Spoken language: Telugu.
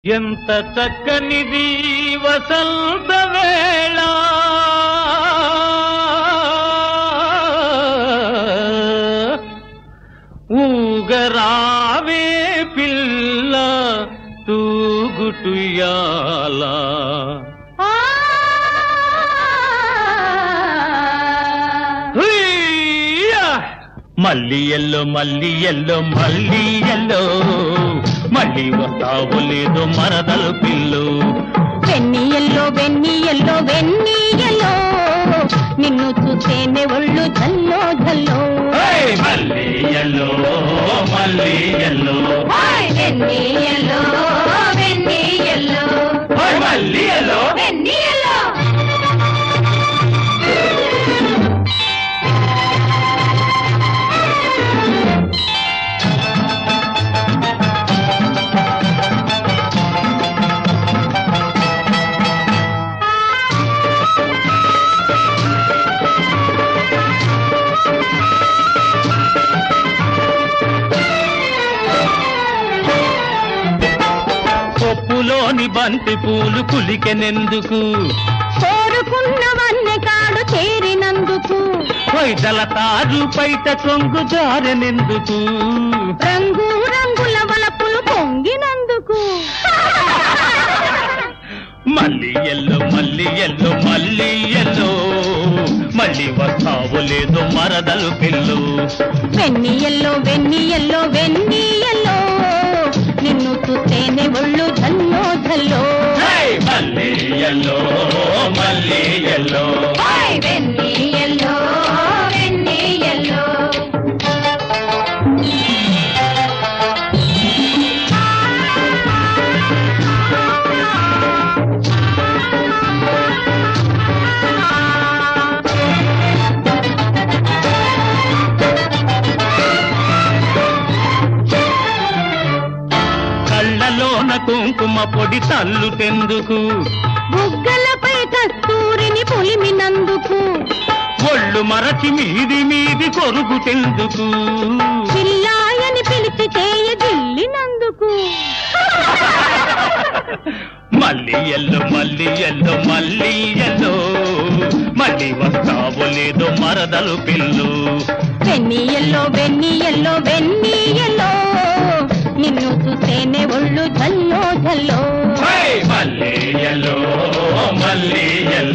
ఎంత చక్కనిది వసంత వేళ ఊగరావే పిల్ల తూగుటుయాల హుయ్యా! మళ్ళీ ఎల్లో మళ్ళీ ఎల్లో మళ్ళీ ఎల్లో మళ్ళీ వస్తావు లేదు మరదలు పిల్లు వెన్నీయల్లో వెన్నీయల్లో వెన్నీయల్లో నిన్ను చూస్తేనే ఒళ్ళు జల్లో జల్లో ఏయ్! మళ్ళీ ఎల్లో మళ్ళీ ఎల్లో వెన్నీయల్లో వెన్నీయల్లో ఓయ్ మళ్ళీ ఎల్లో వెన్నీయల్లో పప్పులోని బంతి పూలు కులికెనెందుకు కోరుకున్నవన్నీ కాడు చేరినందుకు కొయ్దల తారు పైట కొంగు జారెనెందుకు రంగు రంగుల వలపులు పొంగినందుకు మళ్ళీ ఎల్లో మళ్ళీ ఎల్లో మళ్ళీ ఎల్లో మళ్ళీ వస్తావు లేదు మరదలు పిల్లు వెన్నీయల్లో వెన్నీయల్లో వెన్నీయల్లో నిన్ను చూస్తేనే ఒళ్ళు జల్లో జల్లో ఏయ్! మళ్ళీ ఎల్లో మళ్ళీ ఎల్లో వెన్నీయల్లో వెన్నీయల్లో కళ్ళలోన కుంకుమ పొడి తల్లుతెందుకు బుగ్గలపై కస్తూరిని పొలిమినందుకు ఒళ్ళు మరచి మీది మీది కొరుగుతెందుకు పిల్లాయని పిలిచి చేయ జిల్లినందుకు మళ్ళీ ఎల్లో మళ్ళీ ఎల్లో మళ్ళీ ఎల్లో మళ్ళీ వస్తావు లేదు మరదలు పిల్లు వెన్నీయల్లో వెన్నీయల్లో వెన్నీయల్లో నిన్ను చూస్తేనే ఒళ్ళు జల్లో జల్లో ఏయ్! మళ్ళీ ఎల్లో మళ్ళీ ఎల్లో